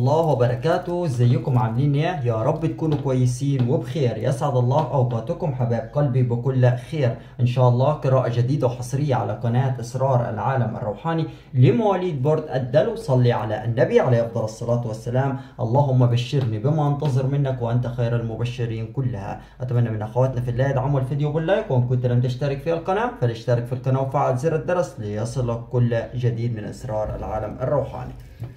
الله وبركاته ازيكم عاملين ايه يا رب تكونوا كويسين وبخير يسعد الله اوقاتكم حبايب قلبي بكل خير ان شاء الله قراءة جديدة وحصرية على قناة اسرار العالم الروحاني لمواليد برد الدلو صلي على النبي عليه افضل الصلاة والسلام اللهم بشرني بما انتظر منك وانت خير المبشرين كلها اتمنى من اخواتنا في الله يدعموا الفيديو باللايك وان كنت لم تشترك في القناة فلاشترك في القناة وفعل زر الجرس ليصلك كل جديد من اسرار العالم الروحاني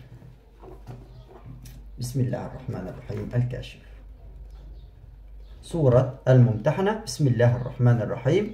بسم الله الرحمن الرحيم الكاشف سورة الممتحنة بسم الله الرحمن الرحيم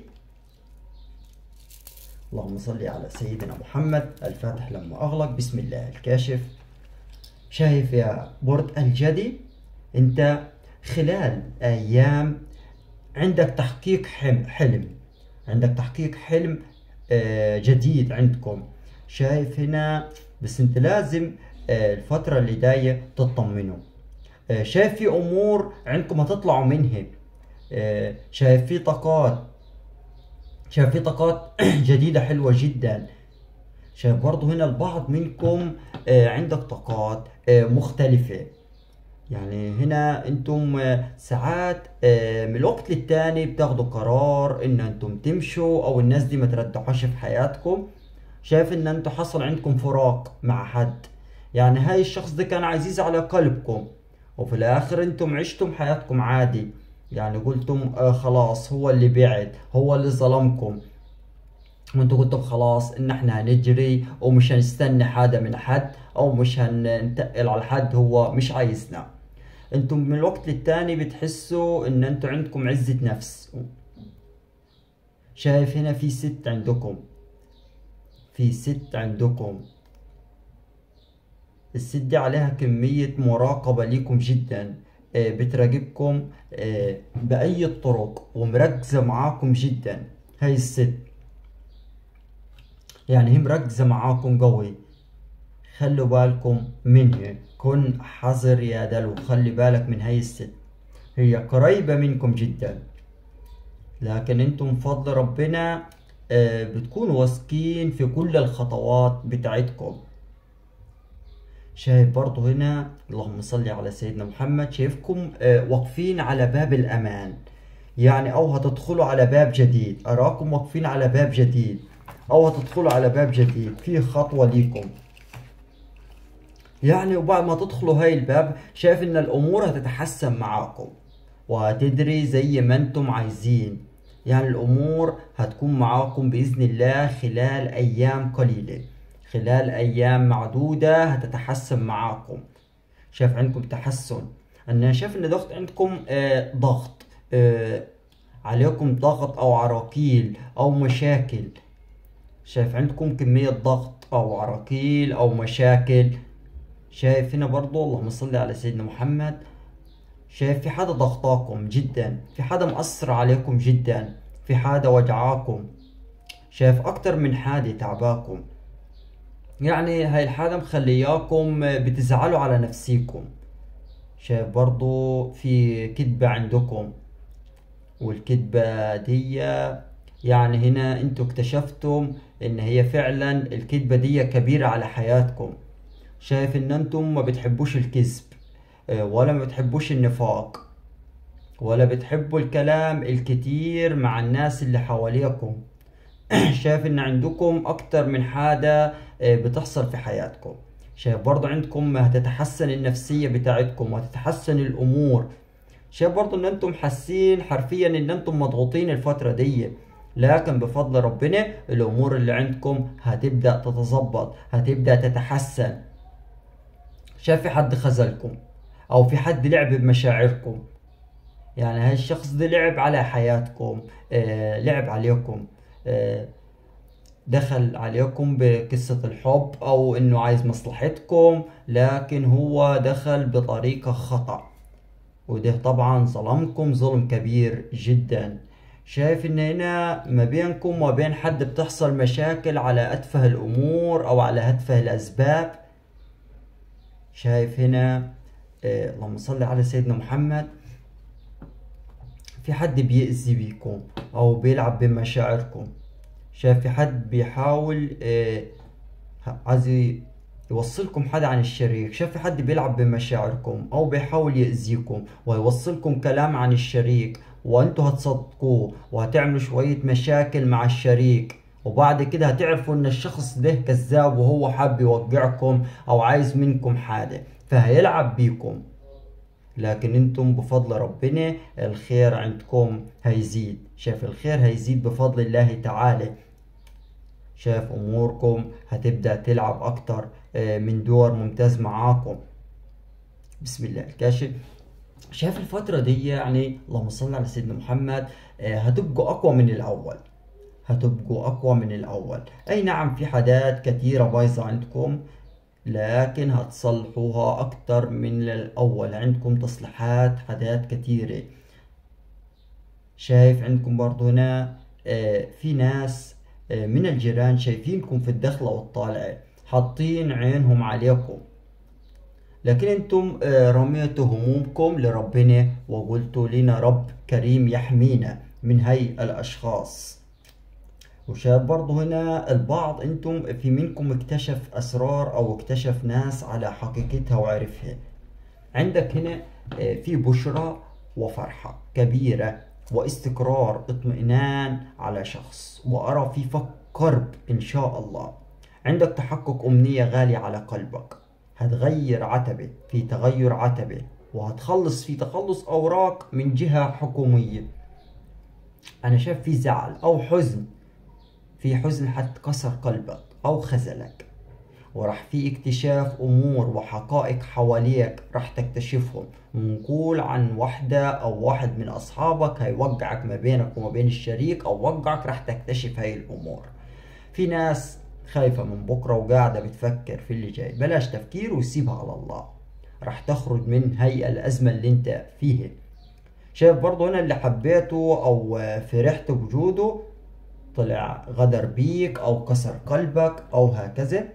اللهم صل على سيدنا محمد الفاتح لما أغلق بسم الله الكاشف شايف يا برد الجدي انت خلال أيام عندك تحقيق حلم عندك تحقيق حلم آه، جديد عندكم شايف هنا بس انت لازم آه، الفترة اللي جاية تطمنوا آه، شايف في امور عندكم هتطلعوا منها آه، شايف في طاقات شايف في طاقات جديدة حلوة جدا شايف برضو هنا البعض منكم عندك طاقات مختلفة يعني هنا انتم ساعات من الوقت للتاني بتاخدوا قرار ان انتم تمشوا او الناس دي ما تردحوش في حياتكم شايف ان انتم حصل عندكم فراق مع حد يعني هاي الشخص ده كان عزيز على قلبكم وفي الاخر انتم عشتم حياتكم عادي يعني قلتم آه خلاص هو اللي بعد هو اللي ظلمكم وانتم قلتم خلاص ان احنا هنجري ومش هنستنى حدا من حد او مش هننتقل على حد هو مش عايزنا انتم من الوقت للتاني بتحسوا ان انتم عندكم عزة نفس شايف هنا في ست عندكم في ست عندكم الست دي عليها كمية مراقبة ليكم جدا آه، بتراقبكم آه، بأي الطرق ومركزة معاكم جدا هاي الست يعني هي مركزة معاكم قوي خلوا بالكم منها كن حذر يا دلو خلي بالك من هاي الست هي قريبة منكم جدا لكن انتم فضل ربنا آه، بتكونوا واثقين في كل الخطوات بتاعتكم شايف برضو هنا اللهم صل على سيدنا محمد شايفكم آه، واقفين على باب الأمان يعني أو هتدخلوا على باب جديد أراكم واقفين على باب جديد أو هتدخلوا على باب جديد في خطوة ليكم يعني وبعد ما تدخلوا هاي الباب شايف ان الامور هتتحسن معاكم وهتدري زي ما انتم عايزين يعني الامور هتكون معاكم باذن الله خلال ايام قليله خلال أيام معدودة هتتحسن معاكم شايف عندكم تحسن أنا شايف إن ضغط عندكم آه ضغط آه عليكم ضغط أو عراقيل أو مشاكل شايف عندكم كمية ضغط أو عراقيل أو مشاكل شايف هنا برضو اللهم صل على سيدنا محمد شايف في حدا ضغطاكم جدا في حدا مأثر عليكم جدا في حدا وجعاكم شايف أكتر من حادة تعباكم يعني هاي الحالة مخلياكم بتزعلوا على نفسيكم شايف برضو في كذبة عندكم والكذبة دي يعني هنا انتوا اكتشفتم ان هي فعلا الكذبة دي كبيرة على حياتكم شايف ان انتم ما بتحبوش الكذب آه، ولا ما بتحبوش النفاق ولا بتحبوا الكلام الكتير مع الناس اللي حواليكم شايف ان عندكم اكتر من حاجة آه، بتحصل في حياتكم شايف برضو عندكم هتتحسن النفسية بتاعتكم وهتتحسن الامور شايف برضو ان انتم حاسين حرفيا ان انتم مضغوطين الفترة دي لكن بفضل ربنا الامور اللي عندكم هتبدأ تتظبط هتبدأ تتحسن شايف في حد خذلكم او في حد لعب بمشاعركم يعني هاي الشخص ده لعب على حياتكم آه لعب عليكم آه دخل عليكم بقصة الحب او انه عايز مصلحتكم لكن هو دخل بطريقة خطأ وده طبعا ظلمكم ظلم كبير جدا شايف ان هنا ما بينكم وما بين حد بتحصل مشاكل على اتفه الامور او على اتفه الاسباب شايف هنا آه اللهم صل على سيدنا محمد في حد بيأذي بيكم او بيلعب بمشاعركم شايف في حد بيحاول آه عايز يوصلكم حدا عن الشريك شاف حد بيلعب بمشاعركم او بيحاول يأذيكم ويوصلكم كلام عن الشريك وانتوا هتصدقوه وهتعملوا شوية مشاكل مع الشريك وبعد كده هتعرفوا ان الشخص ده كذاب وهو حاب يوقعكم او عايز منكم حاجة فهيلعب بيكم لكن انتم بفضل ربنا الخير عندكم هيزيد شايف الخير هيزيد بفضل الله تعالى شايف اموركم هتبدأ تلعب اكتر آه، من دور ممتاز معاكم بسم الله الكاشف شايف الفترة دي يعني اللهم صل على سيدنا محمد آه، هتبقوا اقوى من الاول هتبقوا اقوى من الاول اي نعم في حاجات كثيرة بايظة عندكم لكن هتصلحوها اكتر من الاول عندكم تصليحات حاجات كثيرة شايف عندكم برضو هنا آه، في ناس آه، من الجيران شايفينكم في الدخلة والطالعة حاطين عينهم عليكم لكن انتم آه، رميتوا همومكم لربنا وقلتوا لنا رب كريم يحمينا من هاي الاشخاص وشايف برضه هنا البعض انتم في منكم اكتشف اسرار او اكتشف ناس على حقيقتها وعرفها عندك هنا آه، في بشرى وفرحة كبيرة واستقرار اطمئنان على شخص وأرى في فك قرب إن شاء الله عندك تحقق أمنية غالية على قلبك هتغير عتبة في تغير عتبة وهتخلص في تخلص أوراق من جهة حكومية أنا شايف في زعل أو حزن في حزن حتكسر قلبك أو خذلك وراح في اكتشاف امور وحقائق حواليك راح تكتشفهم ونقول عن وحدة او واحد من اصحابك هيوقعك ما بينك وما بين الشريك او وقعك راح تكتشف هاي الامور في ناس خايفة من بكرة وقاعدة بتفكر في اللي جاي بلاش تفكير وسيبها على الله راح تخرج من هاي الأزمة اللي انت فيها شايف برضو هنا اللي حبيته أو فرحت بوجوده طلع غدر بيك أو كسر قلبك أو هكذا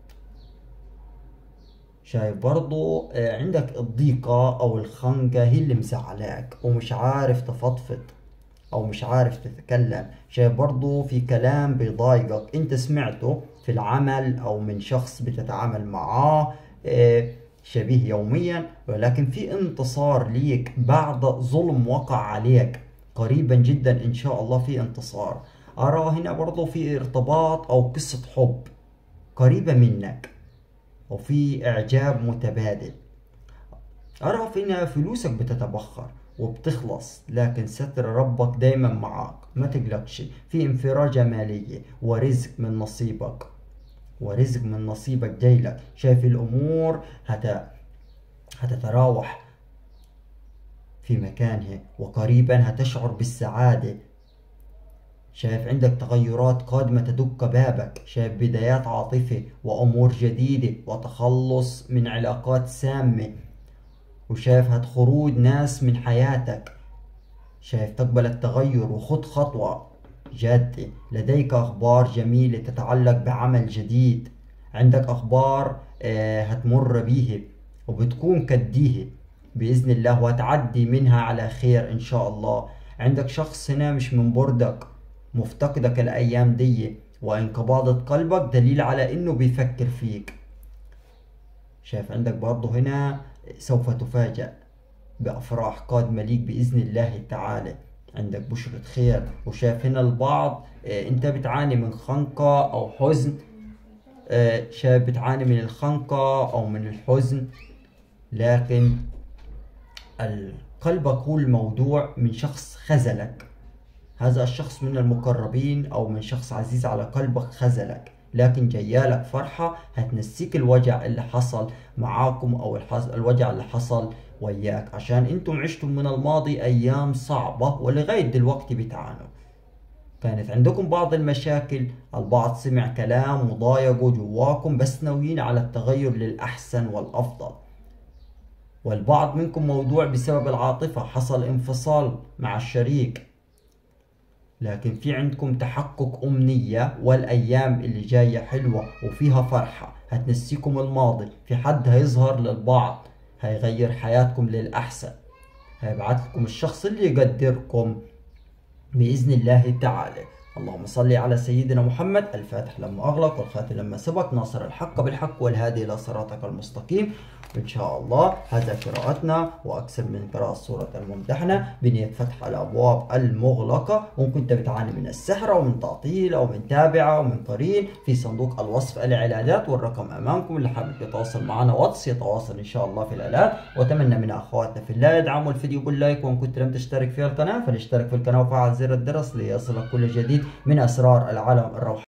شايف برضو آه، عندك الضيقة أو الخنقة هي اللي مزعلاك ومش عارف تفضفض أو مش عارف تتكلم شايف برضو في كلام بيضايقك أنت سمعته في العمل أو من شخص بتتعامل معاه آه، شبيه يوميا ولكن في انتصار ليك بعد ظلم وقع عليك قريبا جدا إن شاء الله في انتصار أرى هنا برضو في ارتباط أو قصة حب قريبة منك وفي إعجاب متبادل أرى هنا فلوسك بتتبخر وبتخلص لكن ستر ربك دايما معك ما تقلقش في انفراجة مالية ورزق من نصيبك ورزق من نصيبك جايلك شايف الأمور هت... هتتراوح في مكانها وقريبا هتشعر بالسعادة شايف عندك تغيرات قادمة تدق بابك شايف بدايات عاطفة وأمور جديدة وتخلص من علاقات سامة وشايف هاد خروج ناس من حياتك شايف تقبل التغير وخذ خطوة جادة لديك أخبار جميلة تتعلق بعمل جديد عندك أخبار آه، هتمر بيه وبتكون كديه بإذن الله وهتعدي منها على خير إن شاء الله عندك شخص هنا مش من بردك مفتقدك الأيام دي وانقباضة قلبك دليل على إنه بيفكر فيك شايف عندك برضه هنا سوف تفاجأ بأفراح قادمة ليك بإذن الله تعالى عندك بشرة خير وشايف هنا البعض آه، انت بتعاني من خنقة او حزن آه، شايف بتعاني من الخنقة او من الحزن لكن قلبك هو الموضوع من شخص خذلك هذا الشخص من المقربين او من شخص عزيز على قلبك خذلك لكن جيالك فرحة هتنسيك الوجع اللي حصل معاكم او الوجع اللي حصل وياك عشان انتم عشتم من الماضي ايام صعبة ولغاية دلوقتي بتعانوا كانت عندكم بعض المشاكل البعض سمع كلام وضايقوا جواكم بس ناويين على التغير للأحسن والأفضل والبعض منكم موضوع بسبب العاطفة حصل انفصال مع الشريك لكن في عندكم تحقق أمنية والأيام اللي جاية حلوة وفيها فرحة هتنسيكم الماضي في حد هيظهر للبعض هيغير حياتكم للأحسن هيبعث لكم الشخص اللي يقدركم بإذن الله تعالى اللهم صل على سيدنا محمد الفاتح لما أغلق والخاتم لما سبق ناصر الحق بالحق والهادي إلى صراطك المستقيم إن شاء الله هذا قراءتنا وأكثر من قراءة سورة الممتحنة بنية فتح الأبواب المغلقة وإن كنت بتعاني من السحر أو من تعطيل أو من تابعة أو من قرين في صندوق الوصف العلاجات والرقم أمامكم اللي حابب يتواصل معنا واتس يتواصل إن شاء الله في العلاج وأتمنى من أخواتنا في الله يدعموا الفيديو باللايك وإن كنت لم تشترك في القناة فلاشترك في القناة وفعل زر الجرس ليصلك كل جديد من أسرار العالم الروحاني